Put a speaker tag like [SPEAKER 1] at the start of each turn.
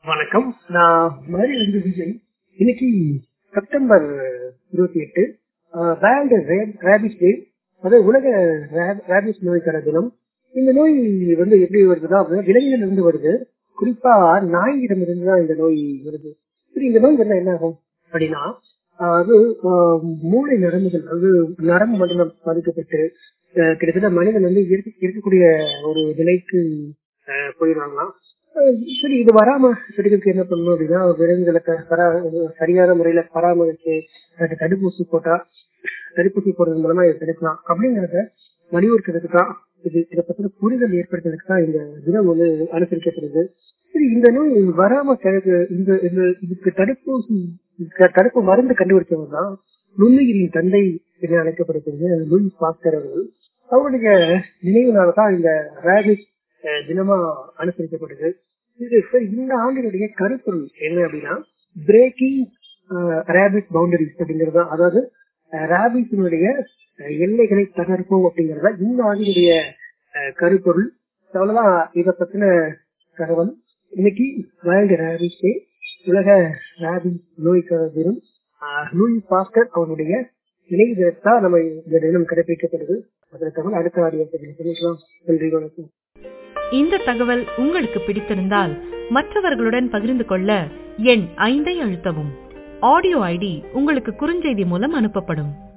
[SPEAKER 1] வணக்கம் நான் மதுரையிலிருந்து விஜய் இன்னைக்கு செப்டம்பர் இருபத்தி எட்டு வேர்ல்டு ரேபிஸ் டே அதாவது உலக ரேபிஸ் நோய்க்கான தினம் இந்த நோய் வந்து எப்படி வருதுன்னா விலங்குகள் இருந்து வருது குறிப்பா நாயிடம் இருந்து தான் இந்த நோய் வருது சரி இந்த நோய் வந்தா என்ன ஆகும் அப்படின்னா அது மூளை நரம்புகள் அதாவது நரம்பு மண்டலம் பாதிக்கப்பட்டு கிட்டத்தட்ட மனிதன் வந்து இருக்கக்கூடிய ஒரு நிலைக்கு போயிடுவாங்களாம் சரி இது வராம தடுக்கிறதுக்கு என்ன பண்ணணும் அப்படின்னா விலங்குகளை பரா சரியான முறையில பராமரிச்சு அதுக்கு தடுப்பூசி போட்டா தடுப்பூசி போடுறது மூலமா இதை தடுக்கலாம் அப்படிங்கறத வலியுறுத்துறதுக்கு தான் இது இதை பத்தின புரிதல் ஏற்படுத்துறதுக்கு தான் இந்த தினம் வந்து அனுசரிக்கப்படுது சரி இந்த நோய் வராம இந்த இதுக்கு தடுப்பூசி தடுப்பு மருந்து கண்டுபிடிச்சவங்க தான் நுண்ணுயிரின் தந்தை என அழைக்கப்படுகிறது லூயிஸ் பாஸ்கர் அவர்கள் அவருடைய நினைவுனால தான் இந்த ரேபிஸ் தினமா அனுசரிக்கப்படுது இது இந்த ஆண்டினுடைய கருப்பொருள் என்ன அப்படின்னா பிரேக்கிங் ரேபிட் பவுண்டரிஸ் அப்படிங்கறது அதாவது ரேபிஸினுடைய எல்லைகளை தகர்ப்போம் அப்படிங்கறத இந்த ஆண்டினுடைய கருப்பொருள் அவ்வளவுதான் இதை பத்தின தகவல் இன்னைக்கு வேர்ல்டு ரேபிஸ் டே உலக ரேபிஸ் நோய்க்கான தினம் லூயிஸ் பாஸ்கர் அவனுடைய நினைவு தினத்தான் நம்ம இந்த தினம் கடைபிடிக்கப்படுது அதற்கு தகவல் அடுத்த ஆடியோ சொல்லிக்கலாம் நன்றி வணக்கம்
[SPEAKER 2] இந்த தகவல் உங்களுக்கு பிடித்திருந்தால் மற்றவர்களுடன் பகிர்ந்து கொள்ள எண் ஐந்தை அழுத்தவும் ஆடியோ ஐடி உங்களுக்கு குறுஞ்செய்தி மூலம் அனுப்பப்படும்